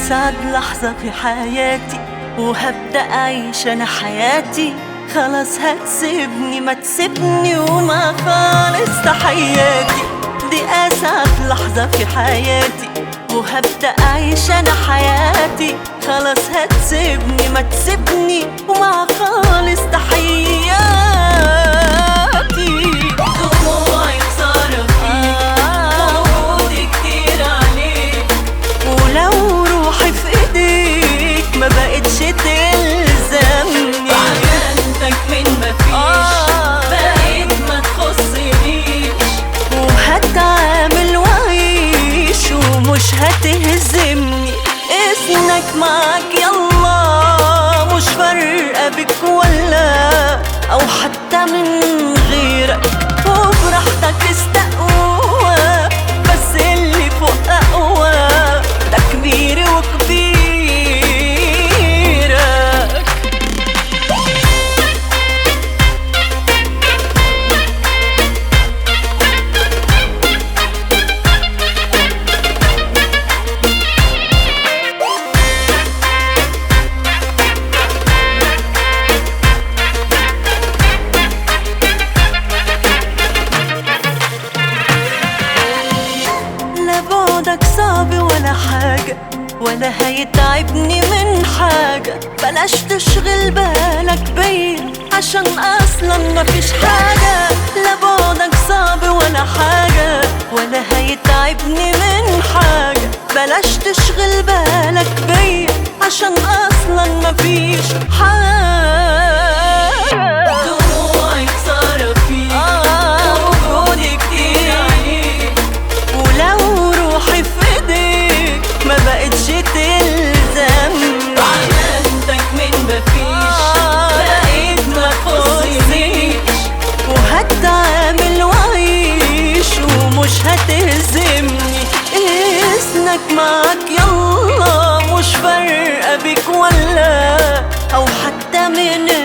أسعد لحظة في حياتي وهبدأ أعيش أنا حياتي خلاص هتسيبني ما تسيبني وما خالص تحياتي دي أسعد لحظة في حياتي وهبدأ أعيش أنا حياتي خلاص هتسيبني ما تسيبني ومع خالص تحياتي دموعي خسارة فيك وجودي كتير عليك ولو روحي في ايديك ما بقتش تلزمني عجنتك من مفيش آه. بقيت ما تخصنيش وهتعامل وعيش ومش هتهزمني اسمك معاك يلا مش فارقة بك ولا أو حتى من غيرك وبراحتك استقوى بس اللي فوق أقوى ده كبيري وكبيرك لا بعدك صعب ولا حاجة ولا هيتعبني من حاجة بلاش تشغل بالك بيا عشان اصلا مفيش حاجة لا بعدك صعب ولا حاجة ولا هيتعبني من حاجة بلاش تشغل بالك بيا عشان اصلا مفيش حاجة دموعي خسارة فيك آه. وجودي كتير عليك ولو روحي في ايديك ما بقتش تلزمني عجنتك من مفيش آه. بقيت ما تخصنيش وهتعامل وعيش ومش هتهزمني اسمك معاك يلا مش فارقة بيك ولا أو حتى من